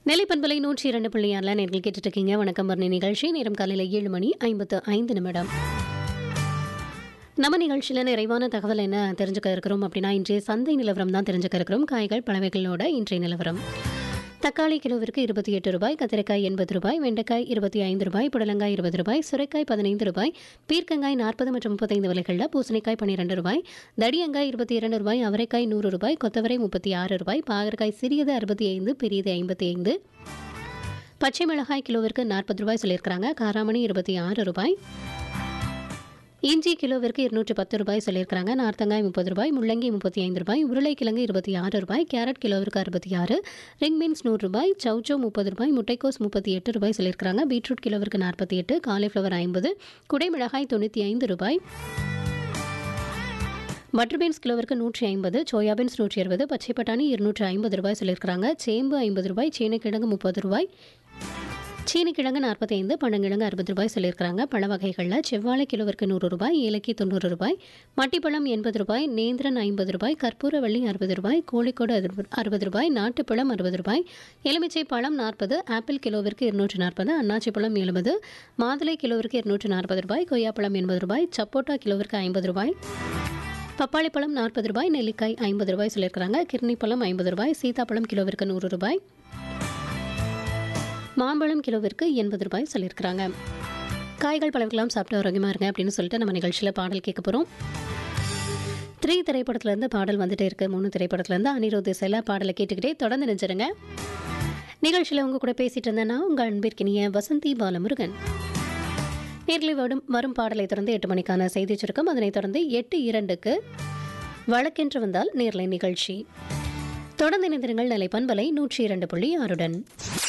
நெல்லை பண்பலை நூற்றி இரண்டு புள்ளி ஆறில் நேர்கள் கேட்டுட்டு இருக்கீங்க வணக்கம் வர்ணி நிகழ்ச்சி நேரம் காலையில் ஏழு மணி ஐம்பத்து ஐந்து நிமிடம் நம்ம நிகழ்ச்சியில் நிறைவான தகவல் என்ன தெரிஞ்சுக்க இருக்கிறோம் அப்படின்னா இன்றைய சந்தை நிலவரம் தான் தெரிஞ்சுக்க இருக்கிறோம் காய்கள் பழவைகளோட இன்றைய நிலவரம் தக்காளி கிலோவிற்கு இருபத்தி எட்டு ரூபாய் கத்திரிக்காய் எண்பது ரூபாய் வெண்டைக்காய் இருபத்தி ஐந்து ரூபாய் புடலங்காய் இருபது ரூபாய் சுரைக்காய் பதினைந்து ரூபாய் பீர்க்கங்காய் நாற்பது மற்றும் முப்பத்தைந்து விலைகளில் பூசணிக்காய் பன்னிரெண்டு ரூபாய் தடியங்காய் இருபத்தி இரண்டு ரூபாய் அவரைக்காய் நூறு ரூபாய் கொத்தவரை முப்பத்தி ஆறு ரூபாய் பாகற்காய் சிறியது அறுபத்தி ஐந்து பெரியது ஐம்பத்தி ஐந்து பச்சை மிளகாய் கிலோவிற்கு நாற்பது ரூபாய் சொல்லியிருக்கிறாங்க காராமணி இருபத்தி ஆறு ரூபாய் இஞ்சி கிலோவிற்கு இருநூற்றி பத்து ரூபாய் சொல்லியிருக்கிறாங்க நார்த்தங்காய் முப்பது ரூபாய் முள்ளங்கி முப்பத்தி ஐந்து ரூபாய் உருளைக்கிழங்கு இருபத்தி ஆறு ரூபாய் கேரட் கிலோவிற்கு அறுபத்தி ஆறு ரிங் பீன்ஸ் நூறு ரூபாய் சௌச்சோ முப்பது ரூபாய் முட்டைக்கோஸ் முப்பத்தி எட்டு ரூபாய் சொல்லியிருக்கிறாங்க பீட்ரூட் கிலோவிற்கு நாற்பத்தி எட்டு காலிஃப்ளவர் ஐம்பது குடைமிளகாய் தொண்ணூற்றி ஐந்து ரூபாய் பட்டர் பீன்ஸ் கிலோவிற்கு நூற்றி ஐம்பது சோயா பீன்ஸ் நூற்றி அறுபது பச்சை பட்டாணி இருநூற்றி ஐம்பது ரூபாய் சொல்லியிருக்கிறாங்க சேம்பு ஐம்பது ரூபாய் சீனக்கிழங்கு முப்பது ரூபாய் சீனிக்கிழங்கு நாற்பத்தி ஐந்து பழங்கிழங்கு அறுபது ரூபாய் சொல்லியிருக்கிறாங்க பழ வகைகளில் செவ்வாழை கிலோவிற்கு நூறு ரூபாய் ஏலக்கி தொண்ணூறு ரூபாய் மட்டிப்பழம் எண்பது ரூபாய் நேந்திரன் ஐம்பது ரூபாய் கற்பூரவள்ளி அறுபது ரூபாய் கோழிக்கோடு அறுபது ரூபாய் நாட்டுப்பழம் அறுபது ரூபாய் எலுமிச்சை பழம் நாற்பது ஆப்பிள் கிலோவிற்கு இருநூற்று நாற்பது அன்னாச்சி பழம் எழுபது மாதுளை கிலோவிற்கு இருநூற்று நாற்பது ரூபாய் கொய்யாப்பழம் எண்பது ரூபாய் சப்போட்டா கிலோவிற்கு ஐம்பது ரூபாய் பப்பாளி பழம் நாற்பது ரூபாய் நெல்லிக்காய் ஐம்பது ரூபாய் சொல்லியிருக்கிறாங்க கிர்னி பழம் ஐம்பது ரூபாய் சீதாப்பழம் கிலோவிற்கு நூறு ரூபாய் மாம்பழம் கிலோவிற்கு எண்பது ரூபாய் சொல்லியிருக்கிறாங்க காய்கள் பழங்கள்லாம் சாப்பிட்டு ஆரோக்கியமாக இருங்க அப்படின்னு சொல்லிட்டு நம்ம நிகழ்ச்சியில் பாடல் கேட்க போகிறோம் த்ரீ திரைப்படத்துலேருந்து பாடல் வந்துட்டே இருக்கு மூணு திரைப்படத்துலேருந்து அனிருத் இசையில் பாடலை கேட்டுக்கிட்டே தொடர்ந்து நினைச்சிருங்க நிகழ்ச்சியில் உங்க கூட பேசிட்டு இருந்தேன்னா உங்கள் அன்பிற்கினிய வசந்தி பாலமுருகன் நேரில் வரும் வரும் பாடலை தொடர்ந்து எட்டு மணிக்கான செய்தி சுருக்கம் அதனைத் தொடர்ந்து எட்டு இரண்டுக்கு வழக்கென்று வந்தால் நேர்லை நிகழ்ச்சி தொடர்ந்து இணைந்திருங்கள் நிலை பண்பலை நூற்றி இரண்டு புள்ளி ஆறுடன்